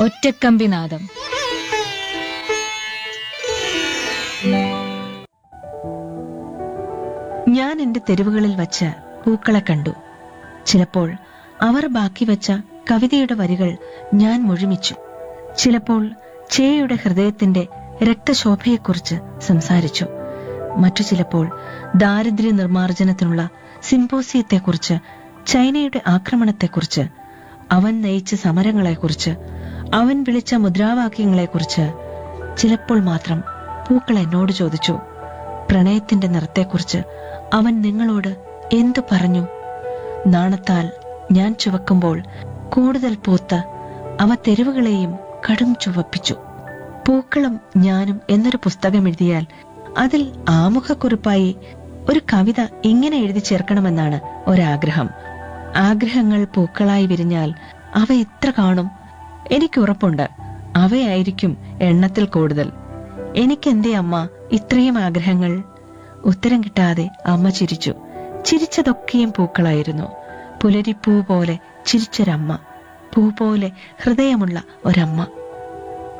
ഒറ്റക്കമ്പിനാദം ഞാൻ എന്റെ തെരുവുകളിൽ വച്ച് പൂക്കളെ കണ്ടു ചിലപ്പോൾ അവർ ബാക്കി വെച്ച കവിതയുടെ വരികൾ ഞാൻ മുഴുമിച്ചു ചിലപ്പോൾ ചേയുടെ ഹൃദയത്തിന്റെ രക്തശോഭയെക്കുറിച്ച് സംസാരിച്ചു മറ്റു ചിലപ്പോൾ ദാരിദ്ര്യ നിർമ്മാർജ്ജനത്തിനുള്ള സിംപോസിയത്തെക്കുറിച്ച് ചൈനയുടെ ആക്രമണത്തെക്കുറിച്ച് അവൻ നയിച്ച സമരങ്ങളെക്കുറിച്ച് അവൻ വിളിച്ച മുദ്രാവാക്യങ്ങളെക്കുറിച്ച് ചിലപ്പോൾ മാത്രം പൂക്കൾ എന്നോട് ചോദിച്ചു പ്രണയത്തിന്റെ നിറത്തെക്കുറിച്ച് അവൻ നിങ്ങളോട് എന്തു പറഞ്ഞു നാണത്താൽ ഞാൻ ചുവക്കുമ്പോൾ കൂടുതൽ പൂത്ത് അവ തെരുവുകളെയും കടും ചുവപ്പിച്ചു പൂക്കളും ഞാനും എന്നൊരു പുസ്തകം എഴുതിയാൽ അതിൽ ആമുഖക്കുറിപ്പായി ഒരു കവിത ഇങ്ങനെ എഴുതി ചേർക്കണമെന്നാണ് ഒരാഗ്രഹം ആഗ്രഹങ്ങൾ പൂക്കളായി വിരിഞ്ഞാൽ അവ എത്ര കാണും എനിക്ക് ഉറപ്പുണ്ട് അവയായിരിക്കും എണ്ണത്തിൽ കൂടുതൽ എനിക്കെന്തേ അമ്മ ഇത്രയും ആഗ്രഹങ്ങൾ ഉത്തരം കിട്ടാതെ അമ്മ ചിരിച്ചു ചിരിച്ചതൊക്കെയും പൂക്കളായിരുന്നു പുലരിപ്പൂ പോലെ ചിരിച്ചൊരമ്മ പൂ പോലെ ഹൃദയമുള്ള ഒരമ്മ